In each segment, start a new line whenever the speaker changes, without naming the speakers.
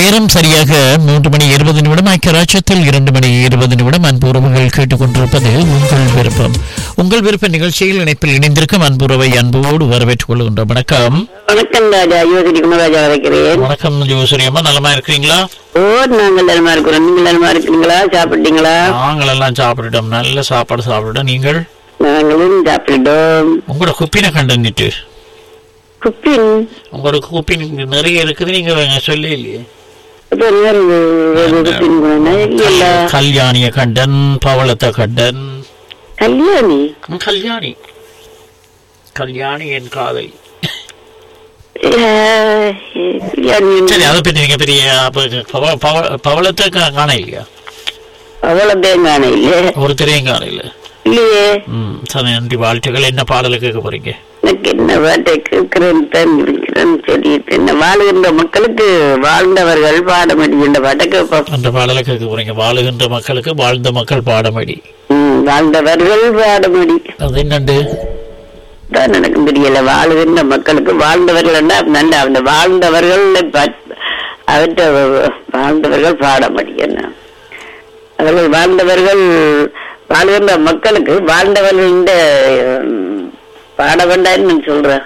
நேரம் சரியாக மூன்று மணி இருபது நிமிடம் ஐக்கியராட்சத்தில் இரண்டு மணி இருபது நிமிடம் அன்புறவுகள் கேட்டுக்கொண்டிருப்பது உங்கள் விருப்பம் உங்கள் விருப்ப நிகழ்ச்சியில் இணைப்பில் இணைந்திருக்கும் அன்புறவை அன்போடு வரவேற்றுக் கொள்கின்ற வணக்கம்
வணக்கம் ராஜா யோசரி குமராஜா வரைக்கிறேன்
வணக்கம் ஜோசரியம்மா நலமா இருக்கிறீங்களா
ஓ நாங்கள் நலமா இருக்கிறோம் நீங்க நலமா இருக்கிறீங்களா சாப்பிட்டீங்களா
நாங்கள் எல்லாம் சாப்பிட்டுட்டோம் நல்ல சாப்பாடு சாப்பிட்டுட்டோம் நீங்கள்
நாங்களும் சாப்பிட்டோம்
உங்களோட குப்பினை கண்டுட்டு
குப்பின்
உங்களோட குப்பின் நிறைய இருக்குது நீங்க வேங்க சொல்லி இல்லையே
இப்ப வேற ஒரு குப்பின் போனா இல்ல
கல்யாணிய கண்டன் பவளத்தை கண்டன்
கல்யாணி
ம், கல்யாணி கல்யாணி என் காதலி
அஹ், கல்யாணி
சரி அதை பற்றி நீங்க பெரிய அப்ப பவ- பவ- பவளத்தை கா- காண இல்லையா
அவ்வளவு தேங்கான இல்ல
ஒருத்தரையும் காண இல்ல
இல்லையே
ம் சரி நன்றி வாழ்த்துக்கள் என்ன பாடலை கேட்க போறீங்க
எனக்கு என்ன வாட்டை கேட்கிறேன் தான் இருக்கிறேன் சொல்லிட்டு என்ன வாழுகின்ற மக்களுக்கு வாழ்ந்தவர்கள் பாடம் அடிக்கின்ற பாட்டை கேட்போம்
அந்த பாடலை கேட்க போறீங்க வாழுகின்ற மக்களுக்கு வாழ்ந்த மக்கள் பாடமடி
ம், வாழ்ந்தவர்கள் பாடமடி
அது என்னண்டு
தான் எனக்கு தெரியல வாழுகின்ற மக்களுக்கு வாழ்ந்தவர்கள் நல்ல அந்த வாழ்ந்தவர்கள் அவற்றை வாழ்ந்தவர்கள் பாடமடி என்ன அவர்கள் வாழ்ந்தவர்கள் வாழ்கின்ற மக்களுக்கு வாழ்ந்தவர்கள் இந்த பாட வேண்டாம்னு நான் சொல்றேன்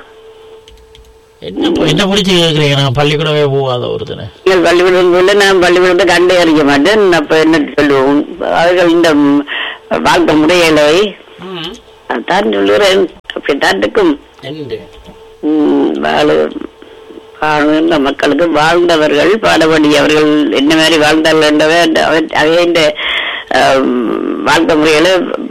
என்ன என்ன பிடிச்சி கேட்குறீங்க நான் பள்ளிக்கூடமே போகாத ஒருத்தனை
நீங்கள் பள்ளிக்கூடம் சொல்ல நான் பள்ளிக்கூடத்தை கண்டே அறிய மாட்டேன் அப்ப என்ன சொல்லுவோம் அவர்கள் இந்த வாழ்க்கை முறைகளை அதான் சொல்லுறேன் அப்படித்தான் இருக்கும்
என்னண்டு
ம், வாழு வாழ்ந்த மக்களுக்கு வாழ்ந்தவர்கள் பாடப்படியவர்கள் என்ன மாதிரி வாழ்ந்தார்கள் என்றவை அவை இந்த வாழ்க்கை முறையில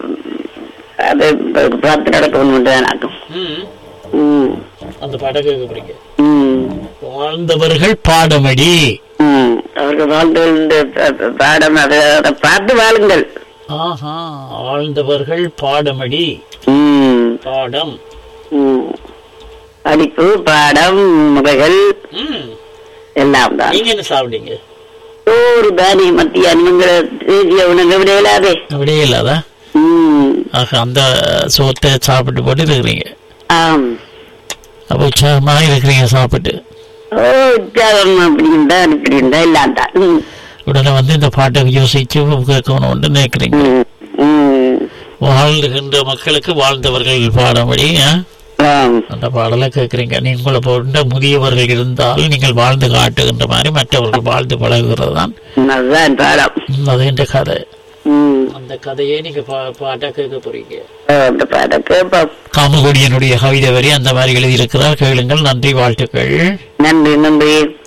அது பார்த்து நடக்கணும் என்றுதான் ஆக்கும் ம்,
அந்த பாடம் கேட்க போறீங்க
ம்,
வாழ்ந்தவர்கள் பாடமடி
ம். அவர்கள் வாழ்ந்தவர்கள் இந்த ப- ப- பாடம் அதை அதை பார்த்து வாழுங்கள்
ஆஹா வாழ்ந்தவர்கள் பாடமடி
ம்,
பாடம்
ம். படிப்பு பாடம் முறைகள்
ம்.
எல்லாம் தான்
நீங்க என்ன சாப்பிட்டீங்க
ஒரு தானிய மத்திய அன்பங்கிற தேசிய உணவு விடையிலாதே
அப்படியே இல்லாதா
ம்
ஆக அந்த சோத்தை சாப்பிட்டு போட்டு இருக்கிறீங்க
ஆம்
அப்போ உற்சாகமாக இருக்கிறீங்க சாப்பிட்டு
ஓ உற்சாகம் அப்படி இருந்தா இப்படி இருந்தா எல்லாம் தான் ம்,
உடனே வந்து இந்த பாட்டை யோசிச்சு கேட்கணும்னு நினைக்கிறீங்க
ம், ம்.
வாழ்ந்துகின்ற மக்களுக்கு வாழ்ந்தவர்கள் பாடபடி ஆ?
ஆம்
அந்த பாடலை கேட்குறீங்க நீங்களை போன்ற முதியவர்கள் இருந்தால் நீங்கள் வாழ்ந்து காட்டுகின்ற மாதிரி மற்றவர்கள் வாழ்ந்து பழகுகிறது தான்
அதுதான் பாடம்
அது என்ற கதை
ம்
அந்த கதையை நீங்க பா பாட்டா கேட்க போறீங்க
ஓ, அந்த பாடம் கேட்போம்
காமகோடியனுடைய கவிதை வரி அந்த மாதிரி எழுதியிருக்கிறார் கேளுங்கள் நன்றி வாழ்த்துக்கள்
நன்றி நன்றி